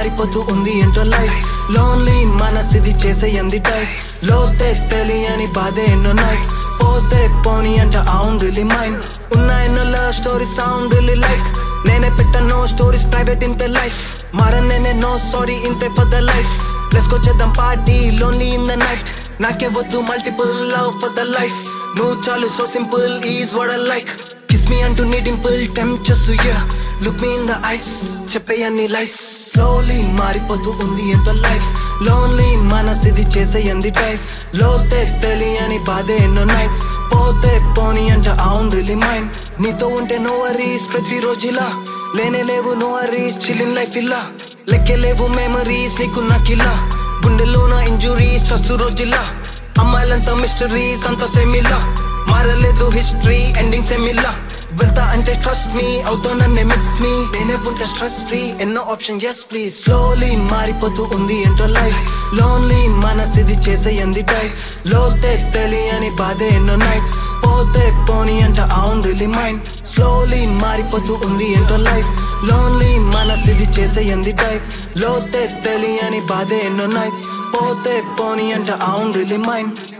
మారిపోతూ ఉంది ఏంటో లైఫ్ లోన్లీ మనసిది చేసేయంది టైప్ లోతే తెలియని బాధే ఎన్నో నైట్స్ పోతే పోనీ అంట అవును రిలీ మైండ్ ఉన్న ఎన్నో love story sound really like నేనే పెట్ట నో స్టోరీస్ ప్రైవేట్ ఇంతే లైఫ్ మారనేనే నో సారీ ఇంతే for the life let's go చేద్దాం party lonely in the night నాకే వద్దు multiple love for the life నువ్వు చాలు so simple is what like kiss me అంటూ నీ dimple tempts ya look me in the eyes చెప్పేయన్ని life slowly మారిపోతూ ఉంది ఎంతో లైఫ్ లోన్లీ మనసిది చేసేయంది టైప్ లోతే తెలియని బాధే ఎన్నో నైట్స్ పోతే పోనీ అంట అవును రిలీ మైండ్ నీతో ఉంటే నో వరీస్ ప్రతిరోజు ఇలా లేనే లేవు నో వరీస్ చిల్లిన్ లైఫ్ ఇలా లెక్కే లేవు మెమరీస్ నీకు నాకిలా గుండెలోన ఇంజురీస్ చస్తు రోజులా అమ్మాయిలంతా మిస్టరీస్ అంతా సెమిలా మారలేదు హిస్టరీ ఎండింగ్ సెమిలా వెళ్తా అంటే ట్రస్ట్ మీ అవుతా నన్నే మిస్ మీ నేనే ఉంటే స్ట్రెస్ ఫ్రీ ఎన్నో ఆప్షన్ ఎస్ ప్లీజ్ స్లోలీ మారిపోతూ ఉంది ఏంటో లైఫ్ లోన్లీ మనసిది చేసేయంది టైప్ లోతే తెలియని బాధే ఎన్నో నైట్స్ పోతే పోనీ అంట అవును రిలీ మైండ్ స్లోలీ మారిపోతూ ఉంది ఏంటో లైఫ్ లోన్లీ మనసిది చేసేయంది టైప్ లోతే తెలియని బాధే ఎన్నో నైట్స్ పోతే పోనీ అంట అవును రిలీ మైండ్